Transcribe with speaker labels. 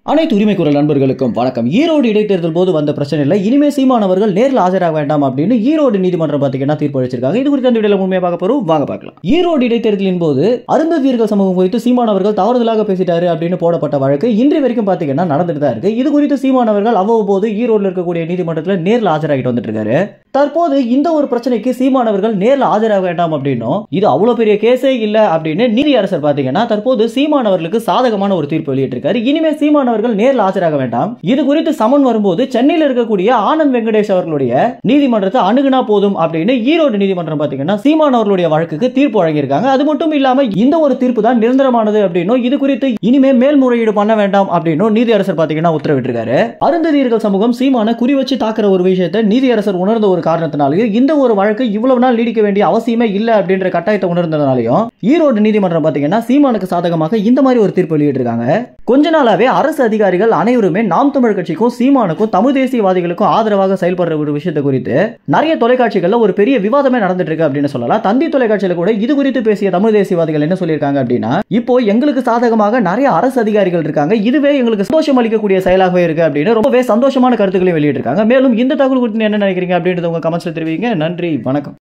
Speaker 1: அனைத்து உரிமை குரல் நண்பர்களுக்கும் வணக்கம் ஈரோடு இடைத்தேர்தல் போது வந்த பிரச்சனை இல்லை இனிமே சீமானவர்கள் நேரில் ஆஜராக வேண்டாம் அப்படின்னு ஈரோடு நீதிமன்றம் பார்த்தீங்கன்னா தீர்ப்பு அளிச்சிருக்காங்க இது குறித்து அந்த வீடியோல உண்மையை பார்க்க போறோம் வாங்க பார்க்கலாம் ஈரோடு இடைத்தேர்தலின் போது அருந்ததியர்கள் சமூகம் குறித்து சீமானவர்கள் தவறுதலாக பேசிட்டாரு அப்படின்னு போடப்பட்ட வழக்கு இன்று வரைக்கும் பார்த்தீங்கன்னா நடந்துட்டு தான் இருக்கு இது குறித்து சீமானவர்கள் அவ்வப்போது ஈரோடுல இருக்கக்கூடிய நீதிமன்றத்தில் நேரில் ஆஜராகிட்டு வந்துட்டு இருக்காரு தற்போது இந்த ஒரு பிரச்சனைக்கு சீமானவர்கள் நேரில் ஆஜராக வேண்டாம் அப்படின்னும் இது அவ்வளவு பெரிய கேஸே இல்ல அப்படின்னு நீதியரசர் பாத்தீங்கன்னா தற்போது சீமானவர்களுக்கு சாதகமான ஒரு தீர்ப்பு வெளியிட்டிருக்காரு இனிமே சீமானவர்கள் நேரில் ஆஜராக வேண்டாம் இது குறித்து சமன் வரும்போது சென்னையில் இருக்கக்கூடிய ஆனந்த் வெங்கடேஷ் அவர்களுடைய நீதிமன்றத்தை அணுகுனா போதும் அப்படின்னு ஈரோடு நீதிமன்றம் பாத்தீங்கன்னா சீமானவர்களுடைய வழக்குக்கு தீர்ப்பு வழங்கியிருக்காங்க அது மட்டும் இல்லாம இந்த ஒரு தீர்ப்பு தான் நிரந்தரமானது அப்படின்னும் இது குறித்து இனிமே மேல்முறையீடு பண்ண வேண்டாம் அப்படின்னும் நீதியரசர் பாத்தீங்கன்னா உத்தரவிட்டிருக்காரு அருந்ததியர்கள் சமூகம் சீமான குறி வச்சு தாக்குற ஒரு விஷயத்தை நீதியரசர் உணர்ந்த ஒரு காரணத்தினாலையும் இந்த ஒரு வழக்கு இவ்வளவு நாள் நீடிக்க வேண்டிய அவசியமே இல்ல அப்படின்ற கட்டாயத்தை உணர்ந்ததுனாலையும் ஈரோடு நீதிமன்றம் பாத்தீங்கன்னா சீமானுக்கு சாதகமாக இந்த மாதிரி ஒரு தீர்ப்பு வெளியிட்டிருக்காங்க கொஞ்ச நாளாவே அரசு அதிகாரிகள் அனைவருமே நாம் தமிழ் கட்சிக்கும் சீமானுக்கும் தமிழ் தேசியவாதிகளுக்கும் ஆதரவாக செயல்படுற ஒரு விஷயத்தை குறித்து நிறைய தொலைக்காட்சிகள்ல ஒரு பெரிய விவாதமே நடந்துட்டு இருக்கு அப்படின்னு சொல்லலாம் தந்தி தொலைக்காட்சியில கூட இது குறித்து பேசிய தமிழ் தேசியவாதிகள் என்ன சொல்லியிருக்காங்க அப்படின்னா இப்போ எங்களுக்கு சாதகமாக நிறைய அரசு அதிகாரிகள் இருக்காங்க இதுவே எங்களுக்கு சந்தோஷம் அளிக்கக்கூடிய செயலாகவே இருக்கு அப்படின்னு ரொம்பவே சந்தோஷமான கருத்துக்களையும் வெளியிட்டிருக்காங்க மேலும் இந்த தகவல் குறித்து நீங்க என்ன நினைக்கிறீங்க அப்படின்றத உங்க கமெண்ட்ஸ்ல தெரிவிங்க நன்றி வணக்கம்